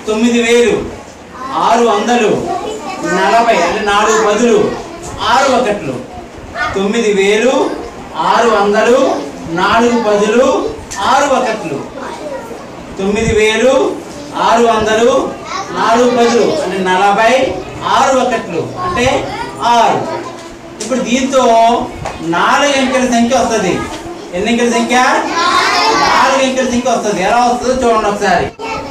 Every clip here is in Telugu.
తొమ్మిది వేలు ఆరు వందలు నలభై అంటే నాలుగు పదులు ఆరు ఒకట్లు తొమ్మిది వేలు ఆరు వందలు నాలుగు పదులు ఆరు ఒకట్లు తొమ్మిది వేలు ఆరు వందలు నాలుగు పదులు అంటే నలభై ఆరు ఒకట్లు అంటే ఆరు ఇప్పుడు దీంతో నాలుగు అంకెల సంఖ్య వస్తుంది ఎన్ని అంకెల సంఖ్య నాలుగు అంకెల సంఖ్య వస్తుంది ఎలా వస్తుందో చూడండి ఒకసారి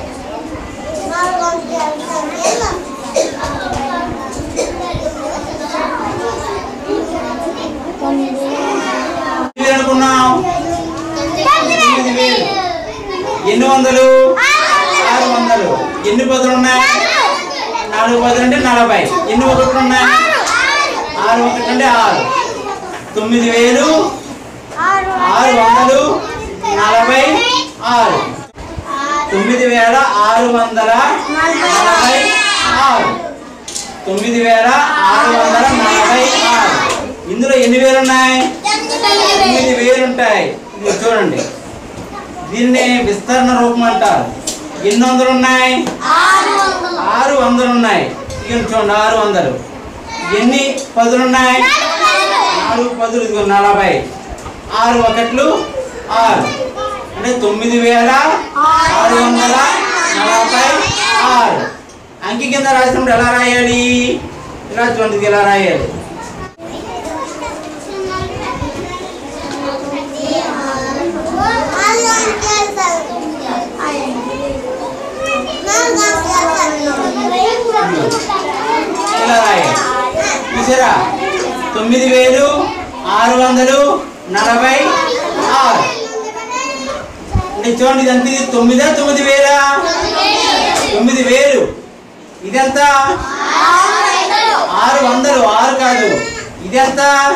ఎన్ని అనుకున్నాం తొమ్మిది వేలు ఎన్ని వందలు ఆరు వందలు ఎన్ని పదులు ఉన్నాయి నాలుగు పదులు అంటే నలభై ఎన్ని ఒకట్లు ఉన్నాయి ఆరు ఒకటి అంటే ఆరు తొమ్మిది వేలు ఆరు వందలు నలభై ఆరు తొమ్మిది వేల ఆరు వందల నలభై ఆరు తొమ్మిది వేల ఆరు వందల నలభై ఆరు ఇందులో ఎన్ని వేలు ఉన్నాయి తొమ్మిది వేలు ఉంటాయి ఇది చూడండి దీన్ని విస్తరణ రూపం అంటారు ఎన్ని వందలు ఉన్నాయి ఆరు వందలు ఉన్నాయి ఇక చూడండి ఆరు వందలు ఎన్ని పదులు ఉన్నాయి నాలుగు పదులు ఇదిగో నలభై ఆరు ఒకట్లు ఆరు అంటే తొమ్మిది వేల ఆరు వందల నలభై ఆరు అంకి కింద రాసినప్పుడు ఎలా రాయాలి ఇలా చూడండి ఇది ఎలా రాయాలి ఇలా రాయాలి చూసారా తొమ్మిది వేలు ఆరు వందలు నలభై ఆరు అంటే చూడండి ఇదంతా ఇది తొమ్మిదా తొమ్మిది వేలా తొమ్మిది వేలు ఇదెంత ఆరు వందలు ఆరు కాదు ఇదెంత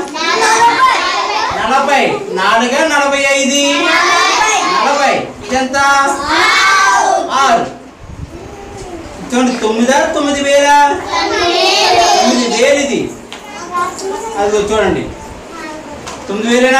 నలభై నాలుగా నలభై ఐదు నలభై ఇదెంత ఆరు చూడండి తొమ్మిదా తొమ్మిది వేలా తొమ్మిది వేలు ఇది అది చూడండి తొమ్మిది వేలేనా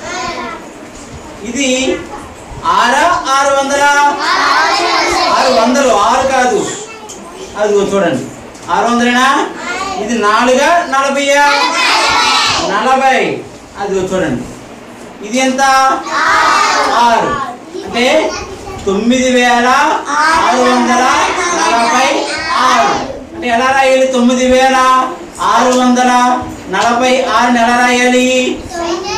ఇది ఆరా ఆరు వందల ఆరు వందలు ఆరు కాదు అది చూడండి ఆరు వందలేనా ఇది నాలుగా నలభైయా నలభై అది చూడండి ఇది ఎంత ఆరు అంటే తొమ్మిది వేల ఆరు వందల నలభై ఆరు అంటే ఎలా రాయాలి తొమ్మిది వేల ఆరు వందల నలభై ఆరుని ఎలా రాయాలి